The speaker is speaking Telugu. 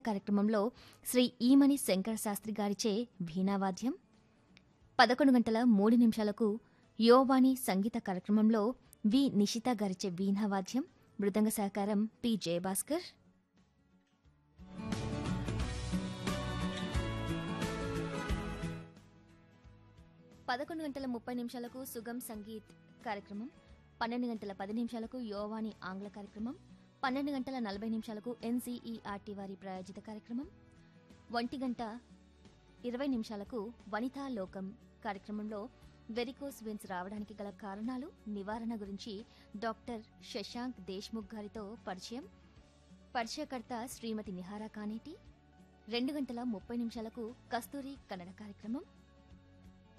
కార్యక్రమంలో శ్రీ ఈమని శంకర శాస్త్రి గారిచే వీణావాద్యం పదకొండు గంటల మూడు నిమిషాలకు యోవాణి సంగీత కార్యక్రమంలో వి నిషిత గారిచే వీణావాద్యం మృదంగ సహకారం పి జయభాస్కర్ పదకొండు గంటల ముప్పై నిమిషాలకు సుగం సంగీత్ కార్యక్రమం పన్నెండు గంటల పది నిమిషాలకు యోవాణి ఆంగ్ల కార్యక్రమం పన్నెండు గంటల నలభై నిమిషాలకు ఎన్సీఈఆర్టీ వారి ప్రాయోజిత కార్యక్రమం ఒంటి గంట ఇరవై నిమిషాలకు వనితా లోకం కార్యక్రమంలో వెరికోస్ వెన్స్ రావడానికి గల కారణాలు నివారణ గురించి డాక్టర్ శశాంక్ దేశ్ముఖ్ గారితో పరిచయం పరిచయకర్త శ్రీమతి నిహారా కానేటి రెండు గంటల ముప్పై నిమిషాలకు కస్తూరి కన్నడ కార్యక్రమం